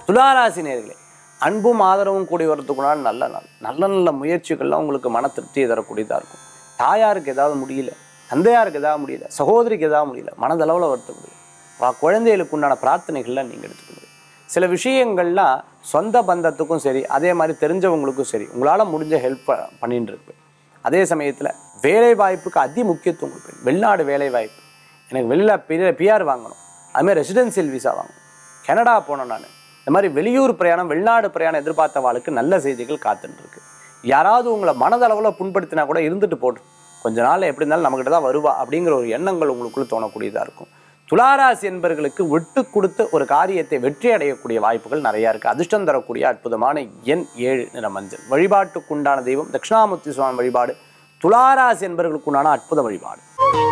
துளாராசி நேர்களே அன்பும் ஆதரவும் கூடி வரதுக்குனால நல்ல நாள் நல்ல நல்ல முயற்சிகள்லாம் உங்களுக்கு மன திருப்தியை தரக்கூடியதாக இருக்கும் தாயாருக்கு ஏதாவது முடியல தந்தையாருக்கு ஏதாவது முடியல சகோதரிக்கு ஏதாவது முடியல மனதளவில் வருத்தப்படுது வா குழந்தைகளுக்கு உண்டான பிரார்த்தனைகள்லாம் நீங்கள் எடுத்துக்கணும் சில விஷயங்கள்லாம் சொந்த பந்தத்துக்கும் சரி அதே மாதிரி தெரிஞ்சவங்களுக்கும் சரி உங்களால் முடிஞ்ச ஹெல்ப் பண்ணிட்டு இருக்கு அதே சமயத்தில் வேலை வாய்ப்புக்கு அதி முக்கியத்துவம் கொடுப்பேன் வெளிநாடு வேலை வாய்ப்பு எனக்கு வெளியில் பிஆர் வாங்கணும் அதுமாதிரி ரெசிடென்சியல் விசா வாங்கணும் கனடா போனேன் நான் இந்த மாதிரி வெளியூர் பிரயாணம் வெளிநாடு பிரயாணம் எதிர்பார்த்தவாளுக்கு நல்ல செய்திகள் காத்துட்டு இருக்கு யாராவது உங்களை மனதளவில் புண்படுத்தினா கூட இருந்துட்டு போட்டும் கொஞ்ச நாள் எப்படி இருந்தாலும் நம்மகிட்ட தான் வருவா அப்படிங்கிற ஒரு எண்ணங்கள் உங்களுக்குள்ள தோணக்கூடியதாக இருக்கும் துளாராசி என்பவர்களுக்கு விட்டு கொடுத்து ஒரு காரியத்தை வெற்றி அடையக்கூடிய வாய்ப்புகள் நிறையா இருக்குது அதிர்ஷ்டம் தரக்கூடிய அற்புதமான எண் ஏழு நிற மஞ்சள் வழிபாட்டுக்குண்டான தெய்வம் தட்சிணாமூர்த்தி சுவாமி வழிபாடு துளாராசி என்பவர்களுக்குண்டான அற்புத வழிபாடு